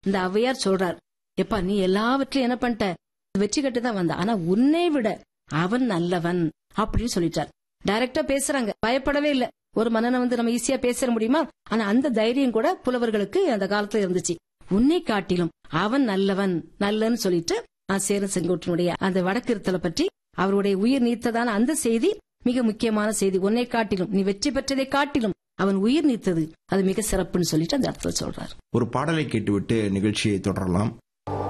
இந்த ஔவையார் சொல்றார் எப்பா நீ எல்லாவற்றையும் என்ன பண்ணிட்ட வெற்றி கட்டு தான் வந்த ஆனா உன்னை விட அவன் நல்லவன் அப்படின்னு சொல்லிட்டார் டைரக்டா பேசுறாங்க பயப்படவே இல்ல ஒரு மன்னனை வந்து நம்ம ஈஸியா பேச முடியுமா ஆனா அந்த தைரியம் கூட புலவர்களுக்கு அந்த காலத்துல இருந்துச்சு உன்னை காட்டிலும் அவன் நல்லவன் நல்லன்னு சொல்லிட்டு ஆ, சேர செங்கோட்டனுடைய அந்த வடக்கிருத்தலை பற்றி அவருடைய உயிர் நீத்ததான அந்த செய்தி மிக முக்கியமான செய்தி உன்னை காட்டிலும் நீ வெற்றி பெற்றதை காட்டிலும் அவன் உயிர் நீத்தது அது மிக சிறப்புன்னு சொல்லிட்டு அந்த அர்த்தம் சொல்றார் ஒரு பாடலை கேட்டுவிட்டு நிகழ்ச்சியை தொடரலாம்